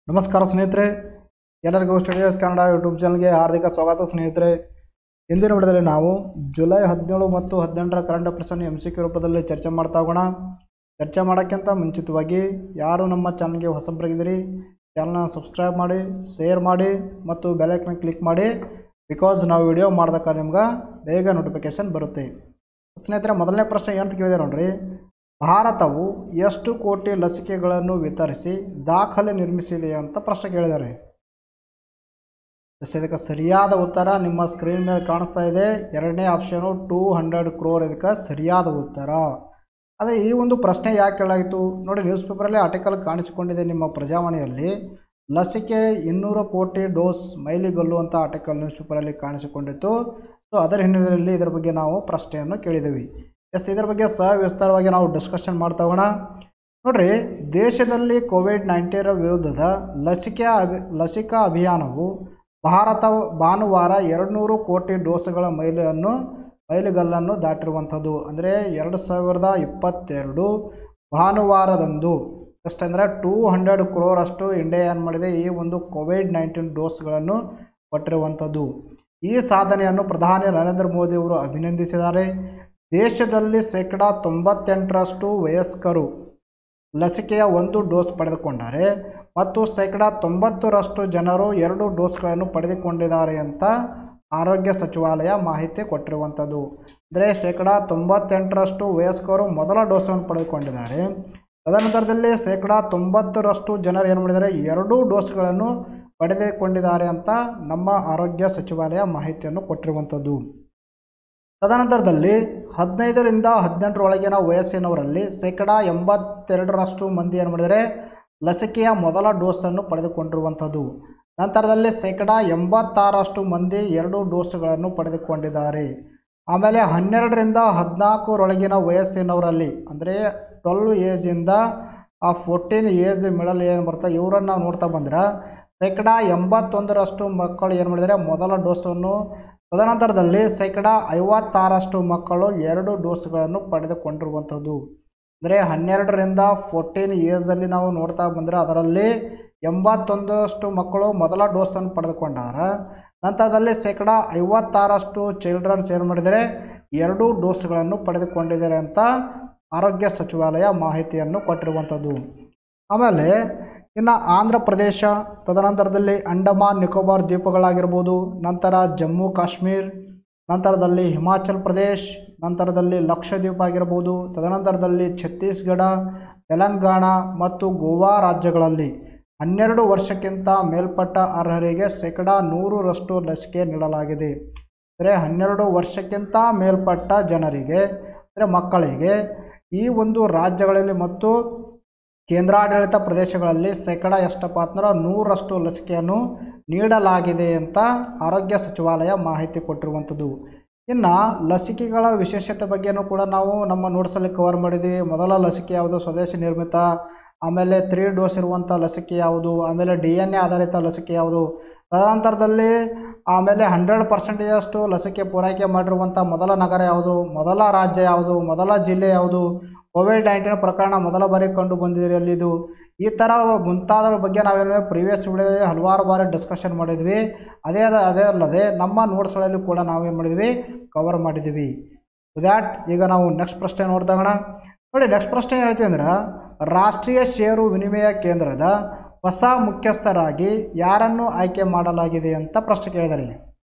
ನಮಸ್ಕಾರ ಸ್ನೇಹಿತರೆ ಎಲ್ಲರಿಗೂ ಸ್ಟುಡಿಯೋಸ್ ಕನ್ನಡ ಯೂಟ್ಯೂಬ್ ಚಾನಲ್ಗೆ ಹಾರ್ದಿಕ ಸ್ವಾಗತ ಸ್ನೇಹಿತರೆ ಇಂದಿನ ವಿಡಿಯೋದಲ್ಲಿ ನಾವು ಜುಲೈ ಹದಿನೇಳು ಮತ್ತು ಹದಿನೆಂಟರ ಕರೆಂಟ್ ಅಫೇರ್ಸನ್ನು ಎಮ್ ಸಿ ಕ್ಯೂ ರೂಪದಲ್ಲಿ ಚರ್ಚೆ ಮಾಡ್ತಾ ಹೋಗೋಣ ಚರ್ಚೆ ಮಾಡೋಕ್ಕಿಂತ ಮುಂಚಿತವಾಗಿ ಯಾರು ನಮ್ಮ ಚಾನಲ್ಗೆ ಹೊಸಬರಾಗಿದ್ದೀರಿ ಚಾನಲ್ನ ಸಬ್ಸ್ಕ್ರೈಬ್ ಮಾಡಿ ಶೇರ್ ಮಾಡಿ ಮತ್ತು ಬೆಲೈಕನ್ನ ಕ್ಲಿಕ್ ಮಾಡಿ ಬಿಕಾಸ್ ನಾವು ವಿಡಿಯೋ ಮಾಡಿದಾಗ ನಿಮ್ಗೆ ಬೇಗ ನೋಟಿಫಿಕೇಶನ್ ಬರುತ್ತೆ ಸ್ನೇಹಿತರೆ ಮೊದಲನೇ ಪ್ರಶ್ನೆ ಏನಂತ ಕೇಳಿದೆ ನೋಡ್ರಿ ಭಾರತವು ಎಷ್ಟು ಕೋಟಿ ಲಸಿಕೆಗಳನ್ನು ವಿತರಿಸಿ ದಾಖಲೆ ನಿರ್ಮಿಸಿದೆ ಅಂತ ಪ್ರಶ್ನೆ ಕೇಳಿದ್ದಾರೆ ಎಸ್, ಇದಕ್ಕೆ ಸರಿಯಾದ ಉತ್ತರ ನಿಮ್ಮ ಸ್ಕ್ರೀನ್ ಮೇಲೆ ಕಾಣಿಸ್ತಾ ಇದೆ ಎರಡನೇ ಆಪ್ಷನು ಟೂ ಹಂಡ್ರೆಡ್ ಕ್ರೋರ್ ಇದಕ್ಕೆ ಸರಿಯಾದ ಉತ್ತರ ಅದೇ ಈ ಒಂದು ಪ್ರಶ್ನೆ ಯಾಕೆ ಕೇಳಾಯಿತು ನೋಡಿ ನ್ಯೂಸ್ ಪೇಪರಲ್ಲಿ ಆರ್ಟಿಕಲ್ ಕಾಣಿಸಿಕೊಂಡಿದೆ ನಿಮ್ಮ ಪ್ರಜಾವಾಣಿಯಲ್ಲಿ ಲಸಿಕೆ ಇನ್ನೂರು ಕೋಟಿ ಡೋಸ್ ಮೈಲಿಗಲ್ಲು ಅಂತ ಆರ್ಟಿಕಲ್ ನ್ಯೂಸ್ ಪೇಪರಲ್ಲಿ ಕಾಣಿಸಿಕೊಂಡಿತ್ತು ಸೊ ಅದರ ಹಿನ್ನೆಲೆಯಲ್ಲಿ ಇದರ ಬಗ್ಗೆ ನಾವು ಪ್ರಶ್ನೆಯನ್ನು ಕೇಳಿದ್ದೀವಿ ಎಸ್ ಇದರ ಬಗ್ಗೆ ಸವಿಸ್ತಾರವಾಗಿ ನಾವು ಡಿಸ್ಕಷನ್ ಮಾಡ್ತಾ ಹೋಗೋಣ ನೋಡ್ರಿ ದೇಶದಲ್ಲಿ ಕೋವಿಡ್ ನೈನ್ಟೀನ್ ವಿರುದ್ಧದ ಲಸಿಕೆ ಅಭಿ ಲಸಿಕಾ ಅಭಿಯಾನವು ಭಾರತ ಭಾನುವಾರ ಎರಡುನೂರು ಕೋಟಿ ಡೋಸ್ಗಳ ಮೈಲನ್ನು ಮೈಲಿಗಲ್ಲನ್ನು ದಾಟಿರುವಂಥದ್ದು ಅಂದರೆ ಎರಡು ಸಾವಿರದ ಇಪ್ಪತ್ತೆರಡು ಭಾನುವಾರದಂದು ಎಷ್ಟಂದರೆ ಟೂ ಹಂಡ್ರೆಡ್ ಕ್ರೋರ್ ಅಷ್ಟು ಇಂಡಿಯಾ ಏನು ಮಾಡಿದೆ ಈ ಒಂದು ಕೋವಿಡ್ ನೈನ್ಟೀನ್ ಡೋಸ್ಗಳನ್ನು ಕೊಟ್ಟಿರುವಂಥದ್ದು ಈ ಸಾಧನೆಯನ್ನು ಪ್ರಧಾನಿ ನರೇಂದ್ರ ಮೋದಿ ಅವರು ಅಭಿನಂದಿಸಿದ್ದಾರೆ ದೇಶದಲ್ಲಿ ಶೇಕಡ ತೊಂಬತ್ತೆಂಟರಷ್ಟು ವಯಸ್ಕರು ಲಸಿಕೆಯ ಒಂದು ಡೋಸ್ ಪಡೆದುಕೊಂಡರೆ ಮತ್ತು ಶೇಕಡ ತೊಂಬತ್ತರಷ್ಟು ಜನರು ಎರಡು ಡೋಸ್ಗಳನ್ನು ಪಡೆದುಕೊಂಡಿದ್ದಾರೆ ಅಂತ ಆರೋಗ್ಯ ಸಚಿವಾಲಯ ಮಾಹಿತಿ ಕೊಟ್ಟಿರುವಂಥದ್ದು ಅಂದರೆ ಶೇಕಡ ತೊಂಬತ್ತೆಂಟರಷ್ಟು ವಯಸ್ಕರು ಮೊದಲ ಡೋಸನ್ನು ಪಡೆದುಕೊಂಡಿದ್ದಾರೆ ತದನಂತರದಲ್ಲಿ ಶೇಕಡ ತೊಂಬತ್ತರಷ್ಟು ಜನರು ಏನು ಮಾಡಿದ್ದಾರೆ ಎರಡೂ ಡೋಸ್ಗಳನ್ನು ಪಡೆದುಕೊಂಡಿದ್ದಾರೆ ಅಂತ ನಮ್ಮ ಆರೋಗ್ಯ ಸಚಿವಾಲಯ ಮಾಹಿತಿಯನ್ನು ಕೊಟ್ಟಿರುವಂಥದ್ದು ತದನಂತರದಲ್ಲಿ ಹದಿನೈದರಿಂದ ಹದಿನೆಂಟರೊಳಗಿನ ವಯಸ್ಸಿನವರಲ್ಲಿ ಶೇಕಡ ಎಂಬತ್ತೆರಡರಷ್ಟು ಮಂದಿ ಏನು ಮಾಡಿದರೆ ಲಸಿಕೆಯ ಮೊದಲ ಡೋಸನ್ನು ಪಡೆದುಕೊಂಡಿರುವಂಥದ್ದು ನಂತರದಲ್ಲಿ ಶೇಕಡ ಎಂಬತ್ತಾರಷ್ಟು ಮಂದಿ ಎರಡು ಡೋಸ್ಗಳನ್ನು ಪಡೆದುಕೊಂಡಿದ್ದಾರೆ ಆಮೇಲೆ ಹನ್ನೆರಡರಿಂದ ಹದಿನಾಲ್ಕರೊಳಗಿನ ವಯಸ್ಸಿನವರಲ್ಲಿ ಅಂದರೆ ಟ್ವೆಲ್ವ್ ಏಜಿಂದ ಆ ಫೋರ್ಟೀನ್ ಏಜ್ ಮಿಡಲ್ ಏನು ಬರ್ತಾ ಇವರನ್ನು ನಾವು ನೋಡ್ತಾ ಬಂದ್ರೆ ಶೇಕಡ ಎಂಬತ್ತೊಂದರಷ್ಟು ಮಕ್ಕಳು ಏನು ಮಾಡಿದರೆ ಮೊದಲ ಡೋಸನ್ನು ತದನಂತರದಲ್ಲಿ ಶೇಕಡ ಐವತ್ತಾರಷ್ಟು ಮಕ್ಕಳು ಎರಡು ಡೋಸ್ಗಳನ್ನು ಪಡೆದುಕೊಂಡಿರುವಂಥದ್ದು ಅಂದರೆ ಹನ್ನೆರಡರಿಂದ ಫೋರ್ಟೀನ್ ಏಜಲ್ಲಿ ನಾವು ನೋಡ್ತಾ ಬಂದರೆ ಅದರಲ್ಲಿ ಎಂಬತ್ತೊಂದಷ್ಟು ಮಕ್ಕಳು ಮೊದಲ ಡೋಸನ್ನು ಪಡೆದುಕೊಂಡಾರೆ ನಂತರದಲ್ಲಿ ಶೇಕಡ ಐವತ್ತಾರಷ್ಟು ಚಿಲ್ಡ್ರನ್ಸ್ ಏನು ಮಾಡಿದರೆ ಎರಡೂ ಡೋಸ್ಗಳನ್ನು ಪಡೆದುಕೊಂಡಿದ್ದಾರೆ ಅಂತ ಆರೋಗ್ಯ ಸಚಿವಾಲಯ ಮಾಹಿತಿಯನ್ನು ಕೊಟ್ಟಿರುವಂಥದ್ದು ಆಮೇಲೆ ಇನ್ನು ಆಂಧ್ರ ಪ್ರದೇಶ ತದನಂತರದಲ್ಲಿ ಅಂಡಮಾನ್ ನಿಕೋಬಾರ್ ದ್ವೀಪಗಳಾಗಿರ್ಬೋದು ನಂತರ ಜಮ್ಮು ಕಾಶ್ಮೀರ್ ನಂತರದಲ್ಲಿ ಹಿಮಾಚಲ್ ಪ್ರದೇಶ್ ನಂತರದಲ್ಲಿ ಲಕ್ಷದ್ವೀಪ ಆಗಿರ್ಬೋದು ತದನಂತರದಲ್ಲಿ ಛತ್ತೀಸ್ಗಢ ತೆಲಂಗಾಣ ಮತ್ತು ಗೋವಾ ರಾಜ್ಯಗಳಲ್ಲಿ ಹನ್ನೆರಡು ವರ್ಷಕ್ಕಿಂತ ಮೇಲ್ಪಟ್ಟ ಅರ್ಹರಿಗೆ ಶೇಕಡ ನೂರರಷ್ಟು ಲಸಿಕೆ ನೀಡಲಾಗಿದೆ ಅಂದರೆ ಹನ್ನೆರಡು ವರ್ಷಕ್ಕಿಂತ ಮೇಲ್ಪಟ್ಟ ಜನರಿಗೆ ಅಂದರೆ ಮಕ್ಕಳಿಗೆ ಈ ಒಂದು ರಾಜ್ಯಗಳಲ್ಲಿ ಮತ್ತು ಕೇಂದ್ರಾಡಳಿತ ಪ್ರದೇಶಗಳಲ್ಲಿ ಶೇಕಡ ಎಷ್ಟಪ್ಪ ಅಂದ್ರೆ ನೂರರಷ್ಟು ಲಸಿಕೆಯನ್ನು ನೀಡಲಾಗಿದೆ ಅಂತ ಆರೋಗ್ಯ ಸಚಿವಾಲಯ ಮಾಹಿತಿ ಕೊಟ್ಟಿರುವಂಥದ್ದು ಇನ್ನು ಲಸಿಕೆಗಳ ವಿಶೇಷತೆ ಬಗ್ಗೆನೂ ಕೂಡ ನಾವು ನಮ್ಮ ನೋಟ್ಸಲ್ಲಿ ಕವರ್ ಮಾಡಿದ್ದೀವಿ ಮೊದಲ ಲಸಿಕೆ ಯಾವುದು ಸ್ವದೇಶಿ ನಿರ್ಮಿತ ಆಮೇಲೆ ತ್ರೀ ಡೋಸ್ ಇರುವಂಥ ಲಸಿಕೆ ಯಾವುದು ಆಮೇಲೆ ಡಿ ಎನ್ ಎ ಆಧಾರಿತ ಲಸಿಕೆ ಯಾವುದು ತದನಂತರದಲ್ಲಿ ಆಮೇಲೆ ಹಂಡ್ರೆಡ್ ಪರ್ಸೆಂಟೇಜಷ್ಟು ಲಸಿಕೆ ಪೂರೈಕೆ ಮಾಡಿರುವಂಥ ಮೊದಲ ನಗರ ಯಾವುದು ಮೊದಲ ರಾಜ್ಯ ಯಾವುದು ಮೊದಲ ಜಿಲ್ಲೆ ಯಾವುದು ಕೋವಿಡ್ ನೈನ್ಟೀನ್ ಪ್ರಕರಣ ಮೊದಲ ಬಾರಿ ಕಂಡು ಬಂದಿದೆ ಅಲ್ಲಿದು ಈ ಥರ ಮುಂತಾದರ ಬಗ್ಗೆ ನಾವೇನು ಪ್ರೀವಿಯಸ್ ವಿಡಿಯೋದಲ್ಲಿ ಹಲವಾರು ಬಾರಿ ಡಿಸ್ಕಷನ್ ಮಾಡಿದ್ವಿ ಅದೇ ಅದ ಅದೇ ಅಲ್ಲದೆ ನಮ್ಮ ನೋಟ್ಸ್ಗಳಲ್ಲಿ ಕೂಡ ನಾವೇನು ಮಾಡಿದ್ವಿ ಕವರ್ ಮಾಡಿದ್ದೀವಿ ದ್ಯಾಟ್ ಈಗ ನಾವು ನೆಕ್ಸ್ಟ್ ಪ್ರಶ್ನೆ ನೋಡ್ದಾಗೋಣ ನೋಡಿ ನೆಕ್ಸ್ಟ್ ಪ್ರಶ್ನೆ ಏನೈತಿ ಅಂದ್ರೆ ರಾಷ್ಟ್ರೀಯ ಷೇರು ವಿನಿಮಯ ಕೇಂದ್ರದ ಹೊಸ ಮುಖ್ಯಸ್ಥರಾಗಿ ಯಾರನ್ನು ಆಯ್ಕೆ ಮಾಡಲಾಗಿದೆ ಅಂತ ಪ್ರಶ್ನೆ ಕೇಳಿದ್ದಾರೆ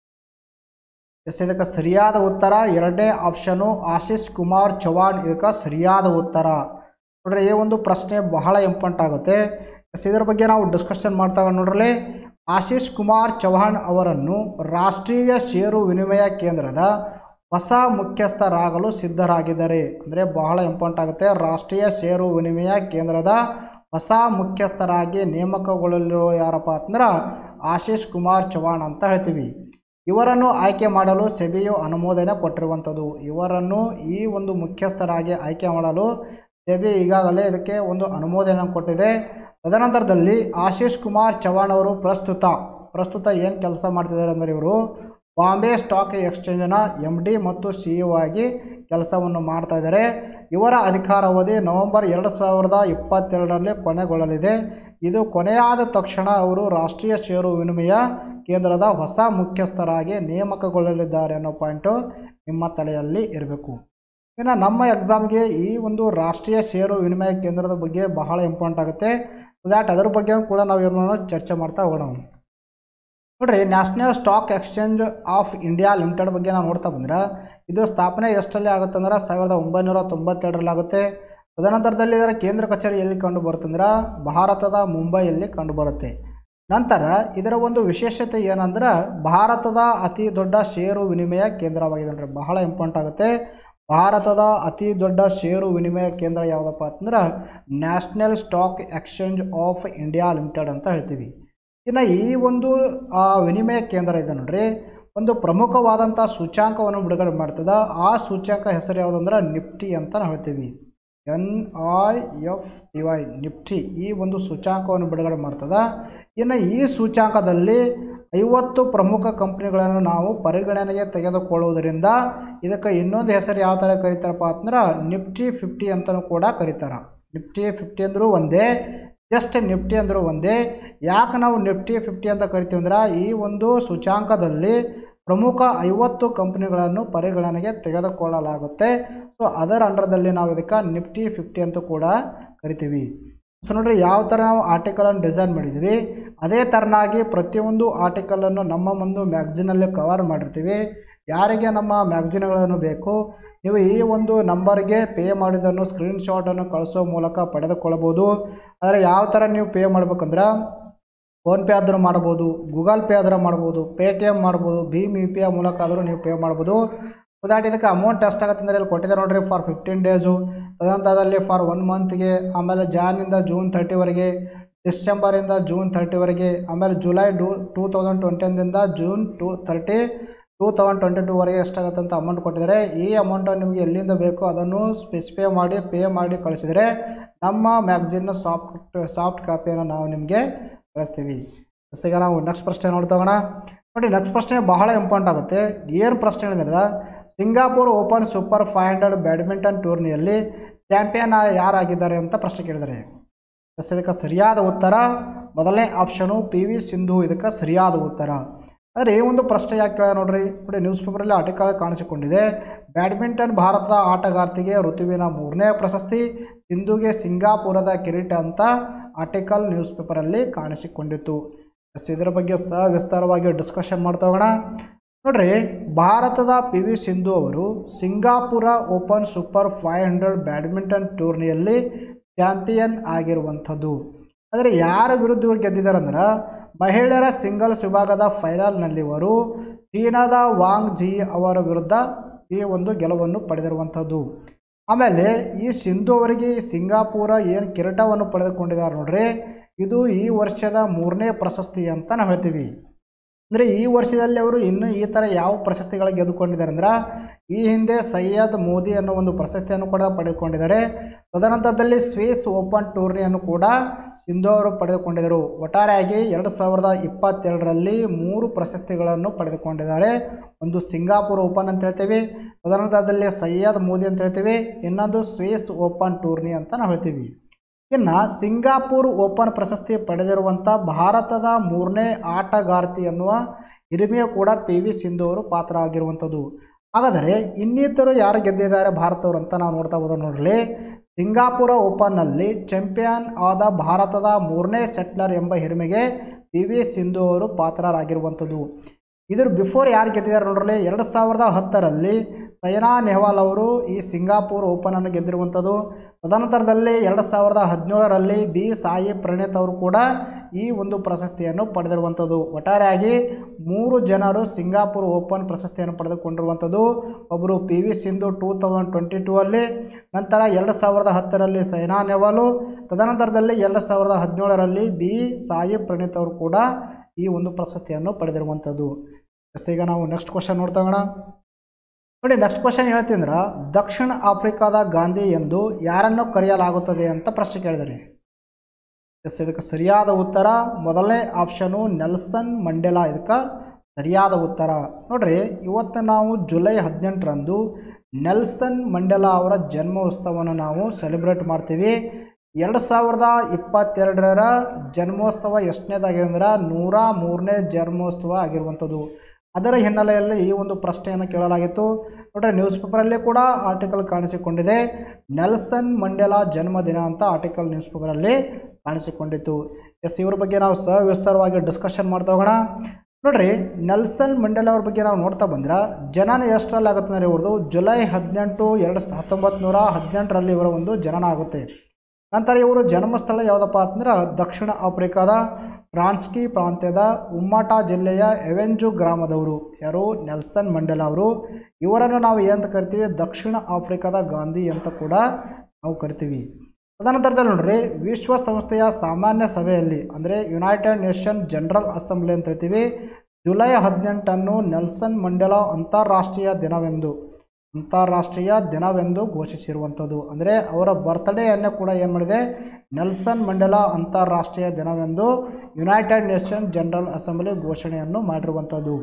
ಎಸ್ ಇದಕ್ಕೆ ಸರಿಯಾದ ಉತ್ತರ ಎರಡನೇ ಆಪ್ಷನು ಆಶೀಶ್ ಕುಮಾರ್ ಚೌಹಾಣ್ ಇದಕ್ಕೆ ಸರಿಯಾದ ಉತ್ತರ ನೋಡ್ರಿ ಈ ಒಂದು ಪ್ರಶ್ನೆ ಬಹಳ ಇಂಪಾರ್ಟೆಂಟ್ ಆಗುತ್ತೆ ಎಸ್ ಇದರ ಬಗ್ಗೆ ನಾವು ಡಿಸ್ಕಷನ್ ಮಾಡ್ತಾ ನೋಡ್ರಲ್ಲಿ ಆಶೀಶ್ ಕುಮಾರ್ ಚೌಹಾಣ್ ಅವರನ್ನು ರಾಷ್ಟ್ರೀಯ ಷೇರು ವಿನಿಮಯ ಕೇಂದ್ರದ ಹೊಸ ಮುಖ್ಯಸ್ಥರಾಗಲು ಸಿದ್ಧರಾಗಿದ್ದಾರೆ ಅಂದರೆ ಬಹಳ ಇಂಪಾರ್ಟೆಂಟ್ ಆಗುತ್ತೆ ರಾಷ್ಟ್ರೀಯ ಷೇರು ವಿನಿಮಯ ಕೇಂದ್ರದ ಹೊಸ ಮುಖ್ಯಸ್ಥರಾಗಿ ನೇಮಕಗೊಳ್ಳಲಿರೋ ಯಾರಪ್ಪ ಅಂದ್ರೆ ಆಶೀಶ್ ಕುಮಾರ್ ಚೌಹಾಣ್ ಅಂತ ಹೇಳ್ತೀವಿ ಇವರನ್ನು ಆಯ್ಕೆ ಮಾಡಲು ಸೆಬಿಯು ಅನುಮೋದನೆ ಕೊಟ್ಟಿರುವಂಥದ್ದು ಇವರನ್ನು ಈ ಒಂದು ಮುಖ್ಯಸ್ಥರಾಗಿ ಆಯ್ಕೆ ಮಾಡಲು ಸೆಬಿ ಈಗಾಗಲೇ ಇದಕ್ಕೆ ಒಂದು ಅನುಮೋದನೆ ಕೊಟ್ಟಿದೆ ತದನಂತರದಲ್ಲಿ ಆಶೀಶ್ ಕುಮಾರ್ ಚೌಹಾಣ್ ಅವರು ಪ್ರಸ್ತುತ ಪ್ರಸ್ತುತ ಏನು ಕೆಲಸ ಮಾಡ್ತಿದ್ದಾರೆ ಅಂದರೆ ಇವರು ಬಾಂಬೆ ಸ್ಟಾಕ್ ಎಕ್ಸ್ಚೇಂಜಿನ ಎಮ್ ಡಿ ಮತ್ತು ಸಿ ಇ ಆಗಿ ಕೆಲಸವನ್ನು ಮಾಡ್ತಾ ಇದ್ದಾರೆ ಇವರ ಅಧಿಕಾರಾವಧಿ ನವೆಂಬರ್ ಎರಡು ಸಾವಿರದ ಇಪ್ಪತ್ತೆರಡರಲ್ಲಿ ಕೊನೆಗೊಳ್ಳಲಿದೆ ಇದು ಕೊನೆಯಾದ ತಕ್ಷಣ ಅವರು ರಾಷ್ಟ್ರೀಯ ಷೇರು ವಿನಿಮಯ ಕೇಂದ್ರದ ಹೊಸ ಮುಖ್ಯಸ್ಥರಾಗಿ ನೇಮಕಗೊಳ್ಳಲಿದ್ದಾರೆ ಅನ್ನೋ ಪಾಯಿಂಟು ನಿಮ್ಮ ತಲೆಯಲ್ಲಿ ಇರಬೇಕು ಇನ್ನು ನಮ್ಮ ಎಕ್ಸಾಮ್ಗೆ ಈ ಒಂದು ರಾಷ್ಟ್ರೀಯ ಷೇರು ವಿನಿಮಯ ಕೇಂದ್ರದ ಬಗ್ಗೆ ಬಹಳ ಇಂಪಾರ್ಟೆಂಟ್ ಆಗುತ್ತೆ ದ್ಯಾಟ್ ಅದರ ಬಗ್ಗೆ ಕೂಡ ನಾವು ಏನು ಮಾಡೋಣ ಚರ್ಚೆ ಮಾಡ್ತಾ ಹೋಗೋಣ ನೋಡ್ರಿ national stock exchange of India limited ಬಗ್ಗೆ ನಾವು ನೋಡ್ತಾ ಬಂದ್ರೆ ಇದು ಸ್ಥಾಪನೆ ಎಷ್ಟರಲ್ಲಿ ಆಗುತ್ತೆ ಅಂದ್ರೆ ಸಾವಿರದ ಒಂಬೈನೂರ ತೊಂಬತ್ತೆರಡರಲ್ಲಿ ಆಗುತ್ತೆ ತದನಂತರದಲ್ಲಿ ಇದರ ಕೇಂದ್ರ ಕಚೇರಿ ಎಲ್ಲಿ ಕಂಡು ಬರುತ್ತಂದ್ರೆ ಭಾರತದ ಮುಂಬೈಯಲ್ಲಿ ಕಂಡು ಬರುತ್ತೆ ನಂತರ ಇದರ ಒಂದು ವಿಶೇಷತೆ ಏನಂದ್ರೆ ಭಾರತದ ಅತಿ ದೊಡ್ಡ ಷೇರು ವಿನಿಮಯ ಕೇಂದ್ರವಾಗಿದೆ ನೋಡ್ರಿ ಬಹಳ ಇಂಪಾರ್ಟೆಂಟ್ ಆಗುತ್ತೆ ಭಾರತದ ಅತಿ ದೊಡ್ಡ ಷೇರು ವಿನಿಮಯ ಕೇಂದ್ರ ಯಾವುದಪ್ಪ ಅಂತಂದ್ರೆ national stock exchange of India limited ಅಂತ ಹೇಳ್ತೀವಿ ಇನ್ನು ಈ ಒಂದು ಆ, ವಿನಿಮಯ ಕೇಂದ್ರ ಇದೆ ನೋಡ್ರಿ ಒಂದು ಪ್ರಮುಖವಾದಂಥ ಸೂಚ್ಯಾಂಕವನ್ನು ಬಿಡುಗಡೆ ಮಾಡ್ತದೆ ಆ ಸೂಚ್ಯಾಂಕ ಹೆಸರು ಯಾವುದಂದ್ರೆ ನಿಫ್ಟಿ ಅಂತ ನಾವು ಹೇಳ್ತೀವಿ N I F T Y Nifty ಈ ಒಂದು ಸೂಚ್ಯಾಂಕವನ್ನು ಬಿಡುಗಡೆ ಮಾಡ್ತದೆ ಇನ್ನು ಈ ಸೂಚ್ಯಾಂಕದಲ್ಲಿ ಐವತ್ತು ಪ್ರಮುಖ ಕಂಪ್ನಿಗಳನ್ನು ನಾವು ಪರಿಗಣನೆಗೆ ತೆಗೆದುಕೊಳ್ಳುವುದರಿಂದ ಇದಕ್ಕೆ ಇನ್ನೊಂದು ಹೆಸರು ಯಾವ ಥರ ಕರೀತಾರಪ್ಪ ಅಂತಂದ್ರೆ ನಿಫ್ಟಿ ಫಿಫ್ಟಿ ಅಂತಲೂ ಕೂಡ ಕರೀತಾರೆ ನಿಫ್ಟಿ ಫಿಫ್ಟಿ ಅಂದರೂ ಒಂದೇ ಜಸ್ಟ್ ನಿಫ್ಟಿ ಅಂದರೂ ಒಂದೇ ಯಾಕೆ ನಾವು ನಿಫ್ಟಿ ಫಿಫ್ಟಿ ಅಂತ ಕರಿತೀವಿ ಅಂದ್ರೆ ಈ ಒಂದು ಸೂಚ್ಯಾಂಕದಲ್ಲಿ ಪ್ರಮುಖ ಐವತ್ತು ಕಂಪ್ನಿಗಳನ್ನು ಪರಿಗಣನೆಗೆ ತೆಗೆದುಕೊಳ್ಳಲಾಗುತ್ತೆ ಸೊ ಅದರ ಅಂಡರ್ದಲ್ಲಿ ನಾವು ಇದಕ್ಕೆ ನಿಫ್ಟಿ ಫಿಫ್ಟಿ ಅಂತ ಕೂಡ ಕರಿತೀವಿ ಸೊ ನೋಡ್ರಿ ಯಾವ ಥರ ನಾವು ಆರ್ಟಿಕಲನ್ನು ಡಿಸೈನ್ ಮಾಡಿದ್ದೀವಿ ಅದೇ ಥರನಾಗಿ ಪ್ರತಿಯೊಂದು ಆರ್ಟಿಕಲನ್ನು ನಮ್ಮ ಒಂದು ಮ್ಯಾಗ್ಝಿನಲ್ಲಿ ಕವರ್ ಮಾಡಿರ್ತೀವಿ ಯಾರಿಗೆ ನಮ್ಮ ಮ್ಯಾಗ್ಝಿನ್ಗಳನ್ನು ಬೇಕು ನೀವು ಈ ಒಂದು ನಂಬರ್ಗೆ ಪೇ ಮಾಡಿದ್ದನ್ನು ಸ್ಕ್ರೀನ್ಶಾಟನ್ನು ಕಳಿಸೋ ಮೂಲಕ ಪಡೆದುಕೊಳ್ಳಬಹುದು ಆದರೆ ಯಾವ ಥರ ನೀವು ಪೇ ಮಾಡ್ಬೇಕಂದ್ರೆ ಫೋನ್ಪೇ ಆದರೂ ಮಾಡ್ಬೋದು ಗೂಗಲ್ ಪೇ ಆದರೂ ಮಾಡ್ಬೋದು ಪೇ ಟಿ ಎಮ್ ಮಾಡ್ಬೋದು ಭೀಮ್ ಯು ಪಿ ಐ ಮೂಲಕ ಆದರೂ ನೀವು ಪೇ ಮಾಡ್ಬೋದು ಉದಾಹರಣೆ ಇದಕ್ಕೆ ಅಮೌಂಟ್ ಎಷ್ಟಾಗುತ್ತೆ ಅಂದರೆ ಇಲ್ಲಿ ಕೊಟ್ಟಿದ್ದಾರೆ ನೋಡ್ರಿ ಫಾರ್ ಫಿಫ್ಟೀನ್ ಡೇಸು ತದನಂತರದಲ್ಲಿ ಫಾರ್ ಒನ್ ಮಂತ್ಗೆ ಆಮೇಲೆ ಜಾನಿಂದ ಜೂನ್ ತರ್ಟಿವರೆಗೆ ಡಿಸೆಂಬರಿಂದ ಜೂನ್ ತರ್ಟಿವರೆಗೆ ಆಮೇಲೆ ಜುಲೈ ಟೂ ಟೂ ತೌಸಂಡ್ ಟ್ವೆಂಟಿಯಿಂದ June two thirty two thousand twenty ಟೂವರೆಗೆ ಎಷ್ಟಾಗುತ್ತೆ ಅಂತ ಅಮೌಂಟ್ ಕೊಟ್ಟಿದ್ದಾರೆ ಈ ಅಮೌಂಟನ್ನು ನಿಮಗೆ ಎಲ್ಲಿಂದ ಬೇಕೋ ಅದನ್ನು ಸ್ಪೆಸಿಫೈ ಮಾಡಿ ಪೇ ಮಾಡಿ ಕಳಿಸಿದರೆ ನಮ್ಮ ಮ್ಯಾಗ್ಝಿನ್ನ ಸಾಫ್ಟ್ ಸಾಫ್ಟ್ ಕಾಪಿಯನ್ನು ನಾವು ನಿಮಗೆ ಕಳಿಸ್ತೀವಿ ಎಸ್ ಈಗ ನಾವು ನೆಕ್ಸ್ಟ್ ಪ್ರಶ್ನೆ ನೋಡ್ತೋಗೋಣ ನೋಡಿ ನೆಕ್ಸ್ಟ್ ಪ್ರಶ್ನೆ ಬಹಳ ಇಂಪಾರ್ಟೆಂಟ್ ಆಗುತ್ತೆ ಏನು ಪ್ರಶ್ನೆ ಹೇಳಿದ್ರೆ Singapore open super five hundred badminton ಟೂರ್ನಿಯಲ್ಲಿ ಚಾಂಪಿಯನ್ ಯಾರಾಗಿದ್ದಾರೆ ಅಂತ ಪ್ರಶ್ನೆ ಕೇಳಿದ್ದಾರೆ ಎಸ್ ಇದಕ್ಕೆ ಸರಿಯಾದ ಉತ್ತರ ಮೊದಲನೇ ಆಪ್ಷನು ಪಿ ವಿ ಸಿಂಧು ಇದಕ್ಕೆ ಸರಿಯಾದ ಉತ್ತರ ಆದರೆ ಈ ಒಂದು ಪ್ರಶ್ನೆ ಯಾಕೆ ಕೇಳ ನೋಡ್ರಿ ನೋಡಿ ನ್ಯೂಸ್ ಪೇಪರಲ್ಲಿ ಆರ್ಟಿಕಲ್ ಕಾಣಿಸಿಕೊಂಡಿದೆ ಬ್ಯಾಡ್ಮಿಂಟನ್ ಭಾರತದ ಆಟಗಾರ್ತಿಗೆ ಋತುವಿನ ಮೂರನೇ ಪ್ರಶಸ್ತಿ ಸಿಂಧುಗೆ ಸಿಂಗಾಪುರದ ಕಿರೀಟ ಅಂತ ಆರ್ಟಿಕಲ್ ನ್ಯೂಸ್ ಪೇಪರಲ್ಲಿ ಕಾಣಿಸಿಕೊಂಡಿತ್ತು ಎಸ್ ಇದರ ಬಗ್ಗೆ ಸವಿಸ್ತಾರವಾಗಿ ಡಿಸ್ಕಷನ್ ಮಾಡ್ತಾ ಹೋಗೋಣ ನೋಡ್ರಿ ಭಾರತದ ಪಿ ವಿ ಸಿಂಧು ಅವರು Singapore open super five hundred badminton ಟೂರ್ನಿಯಲ್ಲಿ ಚಾಂಪಿಯನ್ ಆಗಿರುವಂಥದ್ದು ಆದರೆ ಯಾರ ವಿರುದ್ಧ ಇವರು ಗೆದ್ದಿದ್ದಾರೆ ಅಂದ್ರೆ ಮಹಿಳೆಯರ ಸಿಂಗಲ್ಸ್ ವಿಭಾಗದ ಫೈನಲ್ನಲ್ಲಿ ಇವರು ಚೀನಾದ ವಾಂಗ್ ಜಿ ಅವರ ವಿರುದ್ಧ ಈ ಒಂದು ಗೆಲುವನ್ನು ಪಡೆದಿರುವಂಥದ್ದು ಆಮೇಲೆ ಈ ಸಿಂಧು ಅವರಿಗೆ ಈ ಸಿಂಗಾಪುರ ಏನು ಕಿರೀಟವನ್ನು ಪಡೆದುಕೊಂಡಿದ್ದಾರೆ ನೋಡ್ರಿ ಇದು ಈ ವರ್ಷದ ಮೂರನೇ ಪ್ರಶಸ್ತಿ ಅಂತ ನಾವು ಹೇಳ್ತೀವಿ ಅಂದರೆ ಈ ವರ್ಷದಲ್ಲಿ ಅವರು ಇನ್ನೂ ಈ ಥರ ಯಾವ ಪ್ರಶಸ್ತಿಗಳು ಗೆದ್ದುಕೊಂಡಿದ್ದಾರೆ ಅಂದ್ರೆ ಈ ಹಿಂದೆ ಸೈಯದ್ ಮೋದಿ ಅನ್ನೋ ಒಂದು ಪ್ರಶಸ್ತಿಯನ್ನು ಕೂಡ ಪಡೆದುಕೊಂಡಿದ್ದಾರೆ ತದನಂತರದಲ್ಲಿ ಸ್ವಿಸ್ ಓಪನ್ ಟೂರ್ನಿಯನ್ನು ಕೂಡ ಸಿಂಧು ಅವರು ಪಡೆದುಕೊಂಡಿದ್ದರು ಒಟ್ಟಾರೆಯಾಗಿ ಎರಡು ಸಾವಿರದ ಇಪ್ಪತ್ತೆರಡರಲ್ಲಿ ಮೂರು ಪ್ರಶಸ್ತಿಗಳನ್ನು ಪಡೆದುಕೊಂಡಿದ್ದಾರೆ ಒಂದು ಸಿಂಗಾಪುರ್ ಓಪನ್ ಅಂತ ಹೇಳ್ತೀವಿ ತದನಂತರದಲ್ಲಿ ಸೈಯದ್ ಮೋದಿ ಅಂತ ಹೇಳ್ತೀವಿ ಇನ್ನೊಂದು ಸ್ವಿಸ್ ಓಪನ್ ಟೂರ್ನಿ ಅಂತ ನಾವು ಹೇಳ್ತೀವಿ ಇನ್ನು ಸಿಂಗಾಪುರ್ ಓಪನ್ ಪ್ರಶಸ್ತಿ ಪಡೆದಿರುವಂಥ ಭಾರತದ ಮೂರನೇ ಆಟಗಾರ್ತಿ ಅನ್ನುವ ಹಿರಿಮೆಯು ಕೂಡ ಪಿ ವಿ ಸಿಂಧು ಅವರು ಪಾತ್ರ ಆಗಿರುವಂಥದ್ದು ಹಾಗಾದರೆ ಇನ್ನಿತರು ಯಾರು ಗೆದ್ದಿದ್ದಾರೆ ಭಾರತವರು ಅಂತ ನಾವು ನೋಡ್ತಾ ಹೋದ ನೋಡಲಿ ಸಿಂಗಾಪುರ ಓಪನ್ನಲ್ಲಿ ಚಾಂಪಿಯನ್ ಆದ ಭಾರತದ ಮೂರನೇ ಸೆಟ್ಲರ್ ಎಂಬ ಹಿರಿಮೆಗೆ ಪಿ ವಿ ಸಿಂಧು ಅವರು ಪಾತ್ರರಾಗಿರುವಂಥದ್ದು ಇದ್ರ ಬಿಫೋರ್ ಯಾರು ಗೆದ್ದಿದ್ದಾರೆ ನೋಡ್ರಲ್ಲಿ ಎರಡು ಸಾವಿರದ ಹತ್ತರಲ್ಲಿ ಸೈನಾ ನೆಹ್ವಾಲ್ ಅವರು ಈ ಸಿಂಗಾಪುರ್ ಓಪನನ್ನು ಗೆದ್ದಿರುವಂಥದ್ದು ತದನಂತರದಲ್ಲಿ ಎರಡು ಸಾವಿರದ ಹದಿನೇಳರಲ್ಲಿ ಬಿ ಸಾಯಿ ಪ್ರಣೀತ್ ಅವರು ಕೂಡ ಈ ಒಂದು ಪ್ರಶಸ್ತಿಯನ್ನು ಪಡೆದಿರುವಂಥದ್ದು ಒಟ್ಟಾರೆಯಾಗಿ ಮೂರು ಜನರು ಸಿಂಗಾಪುರ್ ಓಪನ್ ಪ್ರಶಸ್ತಿಯನ್ನು ಪಡೆದುಕೊಂಡಿರುವಂಥದ್ದು ಒಬ್ಬರು P V Sindhu two thousand twenty two ಅಲ್ಲಿ ನಂತರ ಎರಡು ಸಾವಿರದ ಹತ್ತರಲ್ಲಿ ಸೈನಾ ನೆಹ್ವಾಲು ತದನಂತರದಲ್ಲಿ ಎರಡು ಸಾವಿರದ ಹದಿನೇಳರಲ್ಲಿ ಬಿ ಸಾಯಿ ಪ್ರಣೀತ್ ಅವರು ಕೂಡ ಈ ಒಂದು ಪ್ರಶಸ್ತಿಯನ್ನು ಪಡೆದಿರುವಂಥದ್ದು ಎಸ್ ಈಗ ನಾವು ನೆಕ್ಸ್ಟ್ ಕ್ವಶನ್ ನೋಡ್ತಾ ಹೋಗೋಣ ನೋಡಿ ನೆಕ್ಸ್ಟ್ ಕ್ವಶನ್ ಹೇಳ್ತೀಂದ್ರೆ ದಕ್ಷಿಣ ಆಫ್ರಿಕಾದ ಗಾಂಧಿ ಎಂದು ಯಾರನ್ನು ಕರೆಯಲಾಗುತ್ತದೆ ಅಂತ ಪ್ರಶ್ನೆ ಕೇಳಿದರೆ ಎಸ್ ಇದಕ್ಕೆ ಸರಿಯಾದ ಉತ್ತರ ಮೊದಲನೇ ಆಪ್ಷನು ನೆಲ್ಸನ್ ಮಂಡೇಲಾ ಇದಕ್ಕೆ ಸರಿಯಾದ ಉತ್ತರ ನೋಡ್ರಿ ಇವತ್ತು ನಾವು ಜುಲೈ ಹದಿನೆಂಟರಂದು ನೆಲ್ಸನ್ ಮಂಡೇಲಾ ಅವರ ಜನ್ಮ ಉತ್ಸವವನ್ನು ನಾವು ಸೆಲೆಬ್ರೇಟ್ ಮಾಡ್ತೀವಿ ಎರಡು ಸಾವಿರದ ಇಪ್ಪತ್ತೆರಡರ ಜನ್ಮೋತ್ಸವ ಎಷ್ಟನೇದಾಗಿದೆ ಅಂದ್ರೆ ನೂರ ಮೂರನೇ ಜನ್ಮೋತ್ಸವ ಆಗಿರುವಂಥದ್ದು ಅದರ ಹಿನ್ನೆಲೆಯಲ್ಲಿ ಈ ಒಂದು ಪ್ರಶ್ನೆಯನ್ನು ಕೇಳಲಾಗಿತ್ತು ನೋಡ್ರಿ ನ್ಯೂಸ್ ಪೇಪರಲ್ಲಿ ಕೂಡ ಆರ್ಟಿಕಲ್ ಕಾಣಿಸಿಕೊಂಡಿದೆ ನೆಲ್ಸನ್ ಮಂಡೇಲಾ ಜನ್ಮದಿನ ಅಂತ ಆರ್ಟಿಕಲ್ ನ್ಯೂಸ್ ಪೇಪರಲ್ಲಿ ಕಾಣಿಸಿಕೊಂಡಿತ್ತು ಎಸ್ ಇವ್ರ ಬಗ್ಗೆ ನಾವು ಸವಿಸ್ತಾರವಾಗಿ ಡಿಸ್ಕಷನ್ ಮಾಡ್ತಾ ಹೋಗೋಣ ನೋಡ್ರಿ ನೆಲ್ಸನ್ ಮಂಡೇಲಾ ಅವ್ರ ಬಗ್ಗೆ ನಾವು ನೋಡ್ತಾ ಬಂದ್ರೆ ಜನನ ಎಷ್ಟರಲ್ಲಿ ಆಗುತ್ತೆ ಅಂದರೆ ಇವ್ರದ್ದು ಜುಲೈ ಹದಿನೆಂಟು ಎರಡು ಸ- ಹತ್ತೊಂಬತ್ತು ನೂರ ಹದಿನೆಂಟರಲ್ಲಿ ಇವರ ಒಂದು ಜನನ ಆಗುತ್ತೆ ನಂತರ ಇವರು ಜನ್ಮಸ್ಥಳ ಯಾವುದಪ್ಪ ಅಂತಂದ್ರೆ ದಕ್ಷಿಣ ಆಫ್ರಿಕಾದ ಟ್ರಾನ್ಸ್ಕಿ ಪ್ರಾಂತ್ಯದ ಉಮ್ಮಾಟಾ ಜಿಲ್ಲೆಯ ಎವೆಂಜು ಗ್ರಾಮದವರು ಯಾರು ನೆಲ್ಸನ್ ಮಂಡೇಲಾ ಅವರು ಇವರನ್ನು ನಾವು ಏನಂತ ಕರಿತೀವಿ ದಕ್ಷಿಣ ಆಫ್ರಿಕಾದ ಗಾಂಧಿ ಅಂತ ಕೂಡ ನಾವು ಕರಿತೀವಿ ತದನಂತರದಲ್ಲಿ ನೋಡ್ರಿ ವಿಶ್ವಸಂಸ್ಥೆಯ ಸಾಮಾನ್ಯ ಸಭೆಯಲ್ಲಿ ಅಂದರೆ ಯುನೈಟೆಡ್ ನೇಷನ್ ಜನರಲ್ ಅಸೆಂಬ್ಲಿ ಅಂತ ಹೇಳ್ತೀವಿ ಜುಲೈ ಹದಿನೆಂಟನ್ನು ನೆಲ್ಸನ್ ಮಂಡೇಲಾ ಅಂತಾರಾಷ್ಟ್ರೀಯ ದಿನವೆಂದು ಅಂತಾರಾಷ್ಟ್ರೀಯ ದಿನವೆಂದು ಘೋಷಿಸಿರುವಂಥದ್ದು ಅಂದರೆ ಅವರ ಬರ್ತ್ಡೇಯನ್ನು ಕೂಡ ಏನು ಮಾಡಿದೆ ನೆಲ್ಸನ್ ಮಂಡೇಲಾ ಅಂತಾರಾಷ್ಟ್ರೀಯ ದಿನವೆಂದು ಯುನೈಟೆಡ್ ನೇಷನ್ ಜನರಲ್ ಅಸೆಂಬ್ಲಿ ಘೋಷಣೆಯನ್ನು ಮಾಡಿರುವಂಥದ್ದು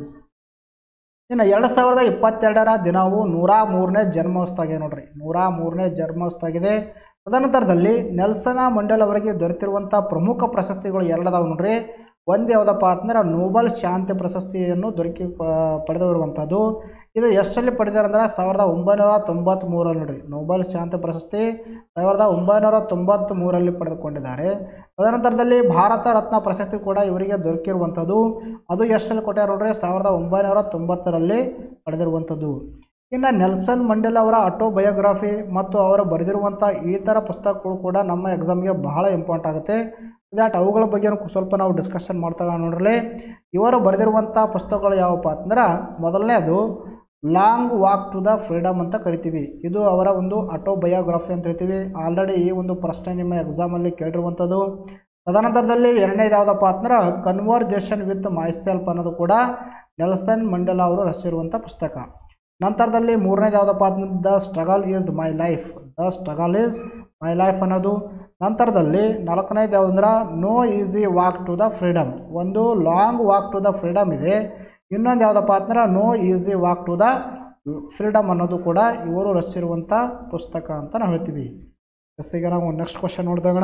ಇನ್ನು ಎರಡು ಸಾವಿರದ ಇಪ್ಪತ್ತೆರಡರ ದಿನವು ನೂರ ಮೂರನೇ ಜನ್ಮೋತ್ಸವ ಆಗಿದೆ ನೋಡ್ರಿ ನೂರ ಮೂರನೇ ಜನ್ಮೋತ್ಸವ ಆಗಿದೆ ತದನಂತರದಲ್ಲಿ ನೆಲ್ಸನ ಮಂಡೇಲ್ ಅವರಿಗೆ ದೊರೆತಿರುವಂಥ ಪ್ರಮುಖ ಪ್ರಶಸ್ತಿಗಳು ಎರಡದಾವ ನೋಡ್ರಿ ಒಂದು ಯಾವುದಪ್ಪ ಅಂತಂದ್ರೆ ನೋಬಲ್ ಶಾಂತಿ ಪ್ರಶಸ್ತಿಯನ್ನು ದೊರಕಿ ಪ- ಪಡೆದಿರುವಂಥದ್ದು ಇದು ಎಷ್ಟರಲ್ಲಿ ಪಡೆದಾರೆ ಅಂದ್ರೆ ಸಾವಿರದ ಒಂಬೈನೂರ ತೊಂಬತ್ತ್ಮೂರಲ್ಲಿ ನೋಡ್ರಿ ನೋಬಲ್ ಶಾಂತಿ ಪ್ರಶಸ್ತಿ ಸಾವಿರದ ಒಂಬೈನೂರ ತೊಂಬತ್ತ್ಮೂರಲ್ಲಿ ಪಡೆದುಕೊಂಡಿದ್ದಾರೆ ತದನಂತರದಲ್ಲಿ ಭಾರತ ರತ್ನ ಪ್ರಶಸ್ತಿ ಕೂಡ ಇವರಿಗೆ ದೊರಕಿರುವಂಥದ್ದು ಅದು ಎಷ್ಟರಲ್ಲಿ ಕೊಟ್ಟಾರೆ ನೋಡ್ರಿ ಸಾವಿರದ ಒಂಬೈನೂರ ತೊಂಬತ್ತರಲ್ಲಿ ಪಡೆದಿರುವಂಥದ್ದು ಇನ್ನು ನೆಲ್ಸನ್ ಮಂಡೇಲಾ ಅವರ ಆಟೋಬಯೋಗ್ರಫಿ ಮತ್ತು ಅವರು ಬರೆದಿರುವಂಥ ಈ ಥರ ಪುಸ್ತಕಗಳು ಕೂಡ ನಮ್ಮ ಎಕ್ಸಾಮ್ಗೆ ಬಹಳ ಇಂಪಾರ್ಟೆಂಟ್ ಆಗುತ್ತೆ ದ್ಯಾಟ್ ಅವುಗಳ ಬಗ್ಗೆ ಸ್ವಲ್ಪ ನಾವು ಡಿಸ್ಕಷನ್ ಮಾಡ್ತಾ ನೋಡ್ರಿ ಇವರು ಬರೆದಿರುವಂಥ ಪುಸ್ತಕಗಳು ಯಾವಪ್ಪ ಅಂತಂದ್ರೆ ಮೊದಲನೇದು long walk to the freedom ಅಂತ ಕರಿತೀವಿ ಇದು ಅವರ ಒಂದು ಆಟೋಬಯೋಗ್ರಫಿ ಅಂತ ಹೇಳ್ತೀವಿ ಆಲ್ರೆಡಿ ಈ ಒಂದು ಪ್ರಶ್ನೆ ನಿಮ್ಮ ಎಕ್ಸಾಮಲ್ಲಿ ಕೇಳಿರುವಂಥದ್ದು ತದನಂತರದಲ್ಲಿ ಎರಡನೇದು ಯಾವುದಪ್ಪ ಅಂತಂದ್ರೆ ಕನ್ವರ್ಜೇಷನ್ ವಿತ್ ಮೈಸೆಲ್ಫ್ ಅನ್ನೋದು ಕೂಡ ನೆಲ್ಸನ್ ಮಂಡೇಲಾ ಅವರು ರಚಿಸಿರುವಂಥ ಪುಸ್ತಕ ನಂತರದಲ್ಲಿ ಮೂರನೇದು ಯಾವುದಪ್ಪ ಅಂತಂದ್ರೆ the struggle is my life the struggle is my life ಅನ್ನೋದು ನಂತರದಲ್ಲಿ ನಾಲ್ಕನೇದು ಯಾವುದಂದ್ರೆ no easy walk to the freedom ಒಂದು long walk to the freedom ಇದೆ ಇನ್ನೊಂದು ಯಾವುದಪ್ಪ ಅಂತಂದ್ರೆ no easy walk to the freedom ಅನ್ನೋದು ಕೂಡ ಇವರು ರಚಿಸಿರುವಂಥ ಪುಸ್ತಕ ಅಂತ ನಾವು ಹೇಳ್ತೀವಿ ಎಸ್ ಈಗ ನಾವು ನೆಕ್ಸ್ಟ್ ಕ್ವಶನ್ ನೋಡಿದಾಗಣ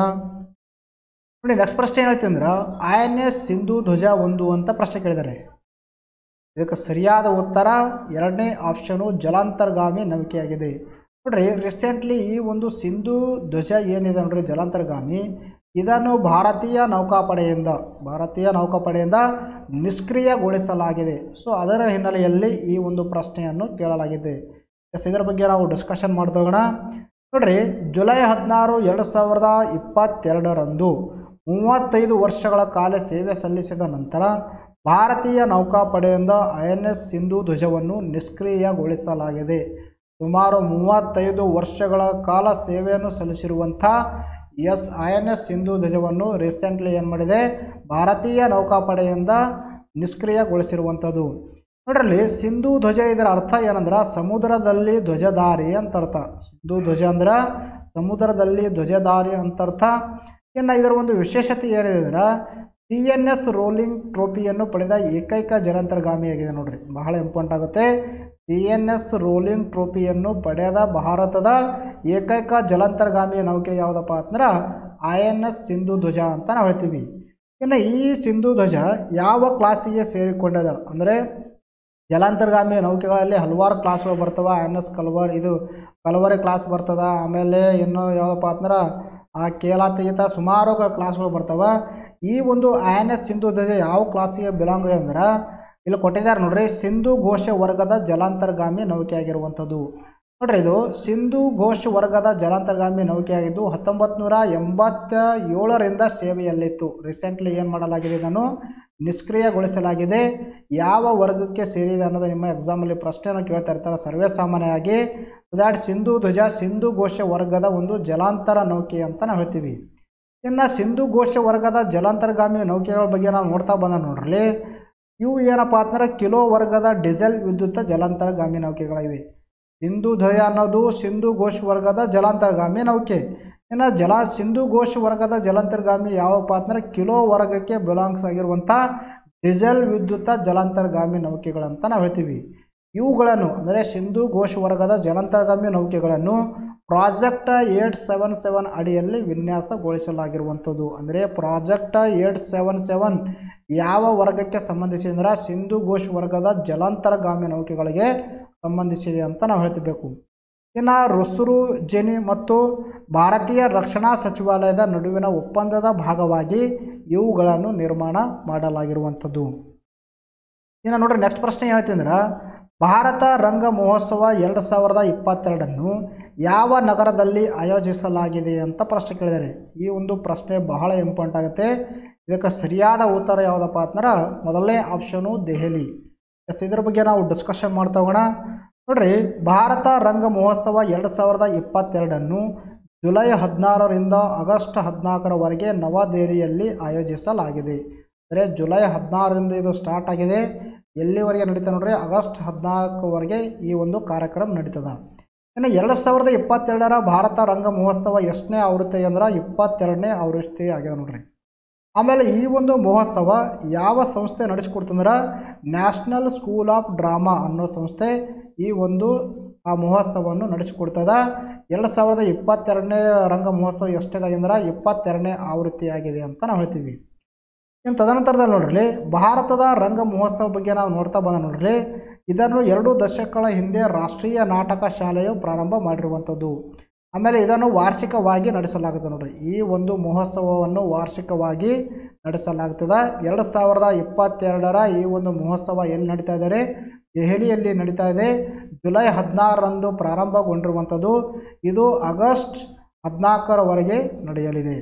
ನೋಡಿ ನೆಕ್ಸ್ಟ್ ಪ್ರಶ್ನೆ ಏನೈತೆ ಅಂದ್ರೆ ಐ ಎನ್ ಎಸ್ ಸಿಂಧು ಧ್ವಜ ಒಂದು ಅಂತ ಪ್ರಶ್ನೆ ಕೇಳಿದ್ದಾರೆ ಇದಕ್ಕೆ ಸರಿಯಾದ ಉತ್ತರ ಎರಡನೇ ಆಪ್ಷನು ಜಲಾಂತರ್ಗಾಮಿ ನೌಕೆಯಾಗಿದೆ ನೋಡ್ರಿ ರೀಸೆಂಟ್ಲಿ ಈ ಒಂದು ಸಿಂಧು ಧ್ವಜ ಏನಿದೆ ನೋಡ್ರಿ ಜಲಾಂತರ್ಗಾಮಿ ಇದನ್ನು ಭಾರತೀಯ ನೌಕಾಪಡೆಯಿಂದ ಭಾರತೀಯ ನೌಕಾಪಡೆಯಿಂದ ನಿಷ್ಕ್ರಿಯಗೊಳಿಸಲಾಗಿದೆ ಸೊ ಅದರ ಹಿನ್ನೆಲೆಯಲ್ಲಿ ಈ ಒಂದು ಪ್ರಶ್ನೆಯನ್ನು ಕೇಳಲಾಗಿದೆ ಎಸ್ ಇದರ ಬಗ್ಗೆ ನಾವು ಡಿಸ್ಕಷನ್ ಮಾಡ್ದೋಗೋಣ ನೋಡ್ರಿ ಜುಲೈ ಹದಿನಾರು ಎರಡು ಸಾವಿರದ ಇಪ್ಪತ್ತೆರಡರಂದು ಮೂವತ್ತೈದು ವರ್ಷಗಳ ಕಾಲ ಸೇವೆ ಸಲ್ಲಿಸಿದ ನಂತರ ಭಾರತೀಯ ನೌಕಾಪಡೆಯಿಂದ ಐ ಎನ್ ಎಸ್ ಸಿಂಧು ಧ್ವಜವನ್ನು ನಿಷ್ಕ್ರಿಯಗೊಳಿಸಲಾಗಿದೆ ಸುಮಾರು ಮೂವತ್ತೈದು ವರ್ಷಗಳ ಕಾಲ ಸೇವೆಯನ್ನು ಸಲ್ಲಿಸಿರುವಂಥ ಎಸ್ ಐ ಎನ್ ಎಸ್ ಸಿಂಧು ಧ್ವಜವನ್ನು ರೀಸೆಂಟ್ಲಿ ಏನು ಮಾಡಿದೆ ಭಾರತೀಯ ನೌಕಾಪಡೆಯಿಂದ ನಿಷ್ಕ್ರಿಯಗೊಳಿಸಿರುವಂಥದ್ದು ನೋಡ್ರಲ್ಲಿ ಸಿಂಧು ಧ್ವಜ ಇದರ ಅರ್ಥ ಏನಂದ್ರೆ ಸಮುದ್ರದಲ್ಲಿ ಧ್ವಜಧಾರಿ ಅಂತ ಅರ್ಥ ಸಿಂಧು ಧ್ವಜ ಅಂದ್ರೆ ಸಮುದ್ರದಲ್ಲಿ ಧ್ವಜಧಾರಿ ಅಂತ ಅರ್ಥ ಇನ್ನು ಇದರ ಒಂದು ವಿಶೇಷತೆ ಏನಿದೆ ಅಂದ್ರೆ ಸಿ ಎನ್ ಎಸ್ ರೋಲಿಂಗ್ ಟ್ರೋಫಿಯನ್ನು ಪಡೆದ ಏಕೈಕ ಜಲಾಂತರ್ಗಾಮಿಯಾಗಿದೆ ನೋಡ್ರಿ ಬಹಳ ಇಂಪಾರ್ಟೆಂಟ್ ಆಗುತ್ತೆ ಸಿ ಎನ್ ಎಸ್ ರೋಲಿಂಗ್ ಟ್ರೋಫಿಯನ್ನು ಪಡೆದ ಭಾರತದ ಏಕೈಕ ಜಲಾಂತರ್ಗಾಮಿ ನೌಕೆ ಯಾವುದಪ್ಪ ಅಂದ್ರೆ ಐ ಎನ್ ಎಸ್ ಸಿಂಧು ಧ್ವಜ ಅಂತ ನಾವು ಹೇಳ್ತೀವಿ ಇನ್ನು ಈ ಸಿಂಧು ಧ್ವಜ ಯಾವ ಕ್ಲಾಸಿಗೆ ಸೇರಿಕೊಂಡದ ಅಂದರೆ ಜಲಾಂತರ್ಗಾಮಿ ನೌಕೆಗಳಲ್ಲಿ ಹಲವಾರು ಕ್ಲಾಸ್ಗಳು ಬರ್ತವೆ ಐ ಎನ್ ಎಸ್ ಕಲ್ವರ್ ಇದು ಕಲ್ವರಿ ಕ್ಲಾಸ್ ಬರ್ತದೆ ಆಮೇಲೆ ಇನ್ನು ಯಾವುದಪ್ಪ ಅಂದ್ರೆ ಆ ಕೇಲಾತೀತ ಸುಮಾರು ಕ್ಲಾಸ್ಗಳು ಬರ್ತವೆ ಈ ಒಂದು ಐ ಎನ್ ಎಸ್ ಸಿಂಧು ಧ್ವಜ ಯಾವ ಕ್ಲಾಸಿಗೆ ಬಿಲಾಂಗ್ ಅಂದ್ರೆ ಇಲ್ಲಿ ಕೊಟ್ಟಿದ್ದಾರೆ ನೋಡ್ರಿ ಸಿಂಧು ಘೋಷ ವರ್ಗದ ಜಲಾಂತರ್ಗಾಮಿ ನೌಕೆ ಆಗಿರುವಂಥದ್ದು ನೋಡ್ರಿ ಇದು ಸಿಂಧು ಘೋಷ್ ವರ್ಗದ ಜಲಾಂತರ್ಗಾಮಿ ನೌಕೆಯಾಗಿದ್ದು ಹತ್ತೊಂಬತ್ತು ನೂರ ಎಂಬತ್ತ ಏಳರಿಂದ ಸೇವೆಯಲ್ಲಿತ್ತು ರೀಸೆಂಟ್ಲಿ ಏನು ಮಾಡಲಾಗಿದೆ ಇದನ್ನು ನಿಷ್ಕ್ರಿಯಗೊಳಿಸಲಾಗಿದೆ ಯಾವ ವರ್ಗಕ್ಕೆ ಸೇರಿದೆ ಅನ್ನೋದು ನಿಮ್ಮ ಎಕ್ಸಾಮಲ್ಲಿ ಪ್ರಶ್ನೆಯನ್ನು ಕೇಳ್ತಾ ಇರ್ತಾರೆ ಸರ್ವೇ ಸಾಮಾನ್ಯವಾಗಿ ದ್ಯಾಟ್ ಸಿಂಧು ಧ್ವಜ ಸಿಂಧು ಘೋಷ ವರ್ಗದ ಒಂದು ಜಲಾಂತರ ನೌಕೆ ಅಂತ ನಾವು ಹೇಳ್ತೀವಿ ಇನ್ನು ಸಿಂಧು ಘೋಷ ವರ್ಗದ ಜಲಾಂತರ್ಗಾಮಿ ನೌಕೆಗಳ ಬಗ್ಗೆ ನಾವು ನೋಡ್ತಾ ಬಂದ ನೋಡ್ರಿ ಇವು ಏನಪ್ಪ ಅಂತಂದ್ರೆ ಕಿಲೋ ವರ್ಗದ ಡೀಸೆಲ್ ವಿದ್ಯುತ್ ಜಲಾಂತರ್ಗಾಮಿ ನೌಕೆಗಳಿವೆ ಸಿಂಧು ಧ್ವಜ ಅನ್ನೋದು ಸಿಂಧು ಘೋಷ್ ವರ್ಗದ ಜಲಾಂತರ್ಗಾಮಿ ನೌಕೆ ಇನ್ನು ಜಲ ಸಿಂಧು ಘೋಷ್ ವರ್ಗದ ಜಲಾಂತರ್ಗಾಮಿ ಯಾವಪ್ಪ ಅಂತಂದ್ರೆ ಕಿಲೋ ವರ್ಗಕ್ಕೆ ಬಿಲಾಂಗ್ಸ್ ಆಗಿರುವಂಥ ಡೀಸೆಲ್ ವಿದ್ಯುತ್ ಜಲಾಂತರ್ಗಾಮಿ ನೌಕೆಗಳಂತ ನಾವು ಹೇಳ್ತೀವಿ ಇವುಗಳನ್ನು ಅಂದರೆ ಸಿಂಧು ಘೋಷ್ ವರ್ಗದ ಜಲಾಂತರ್ಗಾಮಿ ನೌಕೆಗಳನ್ನು ಪ್ರಾಜೆಕ್ಟ್ ಏಟ್ ಸೆವೆನ್ ಸೆವೆನ್ ಅಡಿಯಲ್ಲಿ ವಿನ್ಯಾಸಗೊಳಿಸಲಾಗಿರುವಂಥದ್ದು ಅಂದರೆ ಪ್ರಾಜೆಕ್ಟ್ ಏಟ್ ಸೆವೆನ್ ಸೆವೆನ್ ಯಾವ ವರ್ಗಕ್ಕೆ ಸಂಬಂಧಿಸಿದೆ ಅಂದ್ರೆ ಸಿಂಧು ಘೋಷ್ ವರ್ಗದ ಜಲಾಂತರಗಾಮಿ ನೌಕೆಗಳಿಗೆ ಸಂಬಂಧಿಸಿದೆ ಅಂತ ನಾವು ಹೇಳ್ತಿರ್ಬೇಕು ಇನ್ನು ರುಸುರು ಜೆನಿ ಮತ್ತು ಭಾರತೀಯ ರಕ್ಷಣಾ ಸಚಿವಾಲಯದ ನಡುವಿನ ಒಪ್ಪಂದದ ಭಾಗವಾಗಿ ಇವುಗಳನ್ನು ನಿರ್ಮಾಣ ಮಾಡಲಾಗಿರುವಂಥದ್ದು ಇನ್ನು ನೋಡ್ರಿ ನೆಕ್ಸ್ಟ್ ಪ್ರಶ್ನೆ ಹೇಳ್ತಿದ್ರೆ ಭಾರತ ರಂಗ ಮಹೋತ್ಸವ ಎರಡು ಸಾವಿರದ ಇಪ್ಪತ್ತೆರಡನ್ನು ಯಾವ ನಗರದಲ್ಲಿ ಆಯೋಜಿಸಲಾಗಿದೆ ಅಂತ ಪ್ರಶ್ನೆ ಕೇಳಿದ್ದಾರೆ ಈ ಒಂದು ಪ್ರಶ್ನೆ ಬಹಳ ಇಂಪಾರ್ಟೆಂಟ್ ಆಗುತ್ತೆ ಇದಕ್ಕೆ ಸರಿಯಾದ ಉತ್ತರ ಯಾವುದಪ್ಪ ಅಂತಂದ್ರೆ ಮೊದಲನೇ ಆಪ್ಷನು ದೆಹಲಿ ಎಸ್ ಇದ್ರ ಬಗ್ಗೆ ನಾವು ಡಿಸ್ಕಷನ್ ಮಾಡ್ತಾ ಹೋಗೋಣ ನೋಡ್ರಿ ಭಾರತ ರಂಗ ಮಹೋತ್ಸವ ಎರಡು ಸಾವಿರದ ಇಪ್ಪತ್ತೆರಡನ್ನು ಜುಲೈ ಹದಿನಾರರಿಂದ ಆಗಸ್ಟ್ ಹದಿನಾಲ್ಕರವರೆಗೆ ನವದೆಹಲಿಯಲ್ಲಿ ಆಯೋಜಿಸಲಾಗಿದೆ ಅಂದರೆ ಜುಲೈ ಹದಿನಾರರಿಂದ ಇದು ಸ್ಟಾರ್ಟ್ ಆಗಿದೆ ಎಲ್ಲಿವರೆಗೆ ನಡೀತಾ ನೋಡ್ರಿ ಆಗಸ್ಟ್ ಹದಿನಾಲ್ಕವರೆಗೆ ಈ ಒಂದು ಕಾರ್ಯಕ್ರಮ ನಡೀತದ ಇನ್ನು ಎರಡು ಸಾವಿರದ ಇಪ್ಪತ್ತೆರಡರ ಭಾರತ ರಂಗ ಮಹೋತ್ಸವ ಎಷ್ಟನೇ ಆವೃತ್ತಿ ಅಂದ್ರೆ ಇಪ್ಪತ್ತೆರಡನೇ ಆವೃತ್ತಿ ಆಗಿದೆ ನೋಡ್ರಿ ಆಮೇಲೆ ಈ ಒಂದು ಮಹೋತ್ಸವ ಯಾವ ಸಂಸ್ಥೆ ನಡೆಸಿಕೊಡ್ತಂದ್ರೆ ನ್ಯಾಷನಲ್ ಸ್ಕೂಲ್ ಆಫ್ ಡ್ರಾಮಾ ಅನ್ನೋ ಸಂಸ್ಥೆ ಈ ಒಂದು ಆ ಮಹೋತ್ಸವವನ್ನು ನಡೆಸಿಕೊಡ್ತದ ಎರಡು ಸಾವಿರದ ಇಪ್ಪತ್ತೆರಡನೇ ರಂಗ ಮಹೋತ್ಸವ ಎಷ್ಟಿದೆ ಅಂದ್ರೆ ಇಪ್ಪತ್ತೆರಡನೇ ಆವೃತ್ತಿಯಾಗಿದೆ ಅಂತ ನಾವು ಹೇಳ್ತೀವಿ ಇನ್ನು ತದನಂತರದಲ್ಲಿ ನೋಡ್ರಿ ಭಾರತದ ರಂಗ ಮಹೋತ್ಸವ ಬಗ್ಗೆ ನಾವು ನೋಡ್ತಾ ಬಂದ ನೋಡ್ರಿ ಇದನ್ನು ಎರಡು ದಶಕಗಳ ಹಿಂದೆ ರಾಷ್ಟ್ರೀಯ ನಾಟಕ ಶಾಲೆಯು ಪ್ರಾರಂಭ ಮಾಡಿರುವಂಥದ್ದು ಆಮೇಲೆ ಇದನ್ನು ವಾರ್ಷಿಕವಾಗಿ ನಡೆಸಲಾಗುತ್ತೆ ನೋಡ್ರಿ ಈ ಒಂದು ಮಹೋತ್ಸವವನ್ನು ವಾರ್ಷಿಕವಾಗಿ ನಡೆಸಲಾಗ್ತದೆ ಎರಡು ಸಾವಿರದ ಇಪ್ಪತ್ತೆರಡರ ಈ ಒಂದು ಮಹೋತ್ಸವ ಎಲ್ಲಿ ನಡೀತಾ ಇದ್ದಾರೆ ದೆಹಲಿಯಲ್ಲಿ ನಡೀತಾ ಇದೆ ಜುಲೈ ಹದಿನಾರರಂದು ಪ್ರಾರಂಭಗೊಂಡಿರುವಂಥದ್ದು ಇದು ಆಗಸ್ಟ್ ಹದಿನಾಲ್ಕರವರೆಗೆ ನಡೆಯಲಿದೆ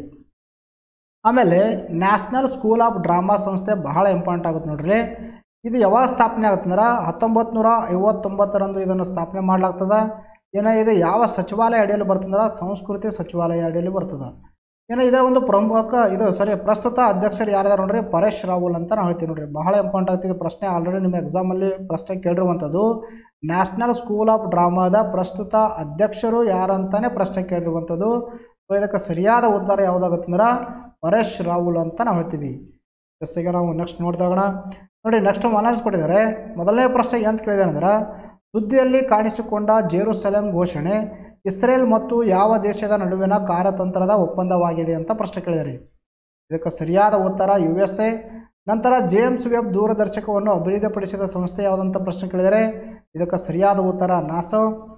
ಆಮೇಲೆ ನ್ಯಾಷನಲ್ ಸ್ಕೂಲ್ ಆಫ್ ಡ್ರಾಮಾ ಸಂಸ್ಥೆ ಬಹಳ ಇಂಪಾರ್ಟೆಂಟ್ ಆಗುತ್ತೆ ನೋಡ್ರಿ ಇದು ಯಾವಾಗ ಸ್ಥಾಪನೆ ಆಗುತ್ತೆ ಅಂದ್ರೆ ಹತ್ತೊಂಬತ್ತು ನೂರ ಐವತ್ತೊಂಬತ್ತರಂದು ಇದನ್ನು ಸ್ಥಾಪನೆ ಮಾಡಲಾಗ್ತದೆ ಏನೋ ಇದು ಯಾವ ಸಚಿವಾಲಯ ಅಡಿಯಲ್ಲಿ ಬರ್ತಂದ್ರೆ ಸಂಸ್ಕೃತಿ ಸಚಿವಾಲಯ ಅಡಿಯಲ್ಲಿ ಬರ್ತದೆ ಏನೋ ಇದರ ಒಂದು ಪ್ರಮುಖ ಇದು ಸಾರಿ ಪ್ರಸ್ತುತ ಅಧ್ಯಕ್ಷರು ಯಾರ್ಯಾರು ನೋಡ್ರಿ ಪರೇಶ್ ರಾಹುಲ್ ಅಂತ ನಾವು ಹೇಳ್ತೀವಿ ನೋಡ್ರಿ ಬಹಳ ಇಂಪಾರ್ಟೆಂಟ್ ಆಗ್ತಿದೆ ಪ್ರಶ್ನೆ ಆಲ್ರೆಡಿ ನಿಮ್ಮ ಎಕ್ಸಾಮಲ್ಲಿ ಪ್ರಶ್ನೆ ಕೇಳಿರುವಂಥದ್ದು ನ್ಯಾಷನಲ್ ಸ್ಕೂಲ್ ಆಫ್ ಡ್ರಾಮಾದ ಪ್ರಸ್ತುತ ಅಧ್ಯಕ್ಷರು ಯಾರಂತಾನೆ ಪ್ರಶ್ನೆ ಕೇಳಿರುವಂಥದ್ದು ಸೊ ಇದಕ್ಕೆ ಸರಿಯಾದ ಉತ್ತರ ಯಾವುದಾಗುತ್ತೆ ಅಂದ್ರೆ ಪರೇಶ್ ರಾಹುಲ್ ಅಂತ ನಾವು ಹೇಳ್ತೀವಿ ಎಸ್ ಈಗ ನಾವು ನೆಕ್ಸ್ಟ್ ನೋಡಿದಾಗೋಣ ನೋಡಿ ನೆಕ್ಸ್ಟ್ ಅನಾಲಿಸ್ ಕೊಟ್ಟಿದ್ದಾರೆ ಮೊದಲನೇ ಪ್ರಶ್ನೆ ಅಂತ ಕೇಳಿದ್ದಾರೆ ಅಂದ್ರೆ ಸುದ್ದಿಯಲ್ಲಿ ಕಾಣಿಸಿಕೊಂಡ ಜೇರುಸಲೆಂ ಘೋಷಣೆ ಇಸ್ರೇಲ್ ಮತ್ತು ಯಾವ ದೇಶದ ನಡುವಿನ ಕಾರ್ಯತಂತ್ರದ ಒಪ್ಪಂದವಾಗಿದೆ ಅಂತ ಪ್ರಶ್ನೆ ಕೇಳಿದ್ದಾರೆ ಇದಕ್ಕೆ ಸರಿಯಾದ ಉತ್ತರ ಯು ಎಸ್ ಎ ನಂತರ ಜೇಮ್ಸ್ ವೆಬ್ ದೂರದರ್ಶಕವನ್ನು ಅಭಿವೃದ್ಧಿಪಡಿಸಿದ ಸಂಸ್ಥೆ ಯಾವುದಂತ ಪ್ರಶ್ನೆ ಕೇಳಿದರೆ ಇದಕ್ಕೆ ಸರಿಯಾದ ಉತ್ತರ ನಾಸೋ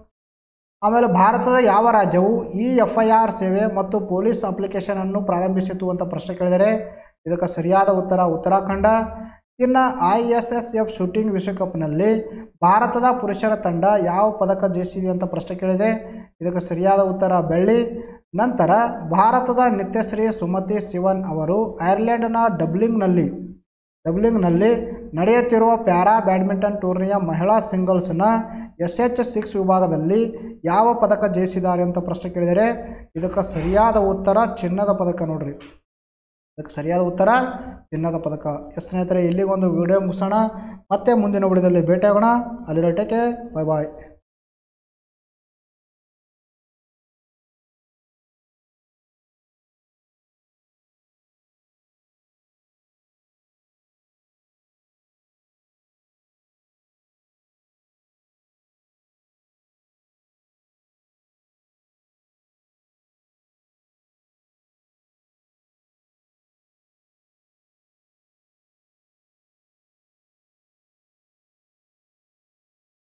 ಆಮೇಲೆ ಭಾರತದ ಯಾವ ರಾಜ್ಯವು ಇ ಎಫ್ ಐ ಆರ್ ಸೇವೆ ಮತ್ತು ಪೊಲೀಸ್ ಅಪ್ಲಿಕೇಶನ್ ಅನ್ನು ಪ್ರಾರಂಭಿಸಿತು ಅಂತ ಪ್ರಶ್ನೆ ಕೇಳಿದರೆ ಇದಕ್ಕೆ ಸರಿಯಾದ ಉತ್ತರ ಉತ್ತರಾಖಂಡ ಇನ್ನು I S S F shooting ವಿಶ್ವಕಪ್ನಲ್ಲಿ ಭಾರತದ ಪುರುಷರ ತಂಡ ಯಾವ ಪದಕ ಜಯಿಸಿದೆ ಅಂತ ಪ್ರಶ್ನೆ ಕೇಳಿದೆ ಇದಕ್ಕೆ ಸರಿಯಾದ ಉತ್ತರ ಬೆಳ್ಳಿ ನಂತರ ಭಾರತದ ನಿತ್ಯಶ್ರೀ ಸುಮತಿ ಶಿವನ್ ಅವರು ಐರ್ಲೆಂಡ್ನ ಡಬ್ಲಿಂಗ್ನಲ್ಲಿ ಡಬ್ಲಿಂಗ್ನಲ್ಲಿ ನಡೆಯುತ್ತಿರುವ ಪ್ಯಾರಾ ಬ್ಯಾಡ್ಮಿಂಟನ್ ಟೂರ್ನಿಯ ಮಹಿಳಾ ಸಿಂಗಲ್ಸ್ನ ಎಸ್ ಎಚ್ ಸಿಕ್ಸ್ ವಿಭಾಗದಲ್ಲಿ ಯಾವ ಪದಕ ಜಯಿಸಿದ್ದಾರೆ ಅಂತ ಪ್ರಶ್ನೆ ಕೇಳಿದರೆ ಇದಕ್ಕೆ ಸರಿಯಾದ ಉತ್ತರ ಚಿನ್ನದ ಪದಕ ನೋಡ್ರಿ ಇದಕ್ಕೆ ಸರಿಯಾದ ಉತ್ತರ ಚಿನ್ನದ ಪದಕ ಎಸ್ ಸ್ನೇಹಿತರೆ ಇಲ್ಲಿಗೊಂದು ವಿಡಿಯೋ ಮುಗಿಸೋಣ ಮತ್ತೆ ಮುಂದಿನ ವಿಡಿಯೋದಲ್ಲಿ ಭೇಟಿಯಾಗೋಣ ಅಲ್ಲಿರೋ ಟೇಕೆ ಬಾಯ್ ಬಾಯ್